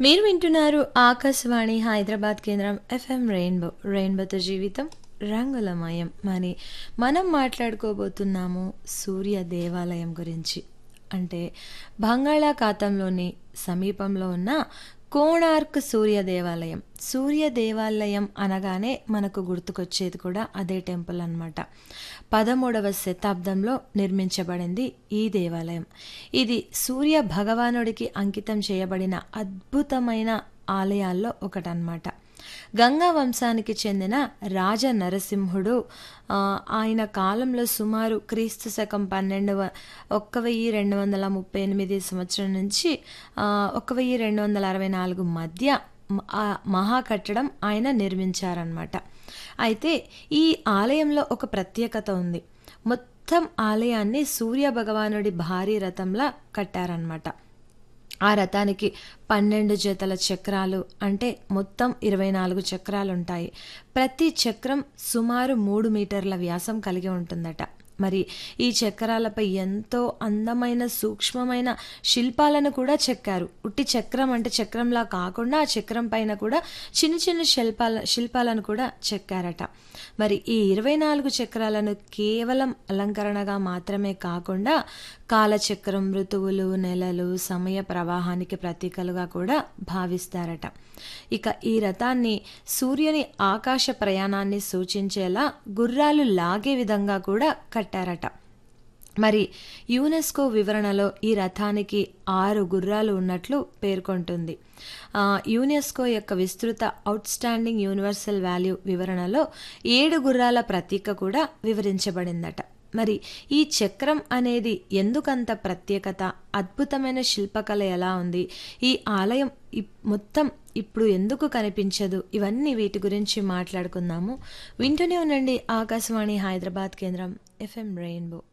మీరు వింటున్నారు ఆకాశవాణి హైదరాబాద్ కేంద్రం ఎఫ్ఎం రెయిన్బో రెయిన్బోతో జీవితం రంగులమయం మరి మనం మాట్లాడుకోబోతున్నాము సూర్య దేవాలయం గురించి అంటే బంగాళాఖాతంలోని సమీపంలో ఉన్న కోణార్క్ సూర్య దేవాలయం సూర్య దేవాలయం అనగానే మనకు గుర్తుకొచ్చేది కూడా అదే టెంపుల్ అన్నమాట పదమూడవ శతాబ్దంలో నిర్మించబడింది ఈ దేవాలయం ఇది సూర్య భగవానుడికి అంకితం చేయబడిన అద్భుతమైన ఆలయాల్లో ఒకటన్నమాట గంగా వంశానికి చెందిన రాజ నరసింహుడు ఆ, ఆయన కాలంలో సుమారు క్రీస్తు శకం పన్నెండవ ఒక్క వెయ్యి రెండు వందల ముప్పై ఎనిమిది సంవత్సరం నుంచి ఆ, ఒక్క వెయ్యి రెండు వందల అరవై నాలుగు మధ్య మ- ఆ మహా కట్టడం ఆయన నిర్మించారనమాట అయితే ఈ ఆలయంలో ఒక ప్రత్యేకత ఉంది మొత్తం ఆలయాన్ని సూర్య భగవానుడి భారీ రథంలా కట్టారనమాట ఆ రథానికి పన్నెండు జతల చక్రాలు అంటే మొత్తం ఇరవై నాలుగు చక్రాలు ఉంటాయి ప్రతి చక్రం సుమారు మూడు మీటర్ల వ్యాసం కలిగి ఉంటుందట మరి ఈ చక్రాలపై ఎంతో అందమైన సూక్ష్మమైన శిల్పాలను కూడా చెక్కారు ఉట్టి చక్రం అంటే చక్రంలా కాకుండా ఆ చక్రం పైన కూడా చిన్న చిన్న శిల్పాల శిల్పాలను కూడా చెక్కారట మరి ఈ ఇరవై నాలుగు చక్రాలను కేవలం అలంకరణగా మాత్రమే కాకుండా కాలచక్రం ఋతువులు నెలలు సమయ ప్రవాహానికి ప్రతీకలుగా కూడా భావిస్తారట ఇక ఈ రథాన్ని సూర్యుని ఆకాశ ప్రయాణాన్ని సూచించేలా గుర్రాలు లాగే విధంగా కూడా కట్టారట మరి యునెస్కో వివరణలో ఈ రథానికి ఆరు గుర్రాలు ఉన్నట్లు పేర్కొంటుంది ఆ, యునెస్కో యొక్క విస్తృత అవుట్స్టాండింగ్ యూనివర్సల్ వాల్యూ వివరణలో ఏడు గుర్రాల ప్రతీక కూడా వివరించబడిందట మరి ఈ చక్రం అనేది ఎందుకంత ప్రత్యేకత అద్భుతమైన శిల్పకళ ఎలా ఉంది ఈ ఆలయం ఇప్- మొత్తం ఇప్పుడు ఎందుకు కనిపించదు ఇవన్నీ వీటి గురించి మాట్లాడుకుందాము వింటూనే ఉండండి ఆకాశవాణి హైదరాబాద్ కేంద్రం ఎఫ్ఎం రెయిన్బో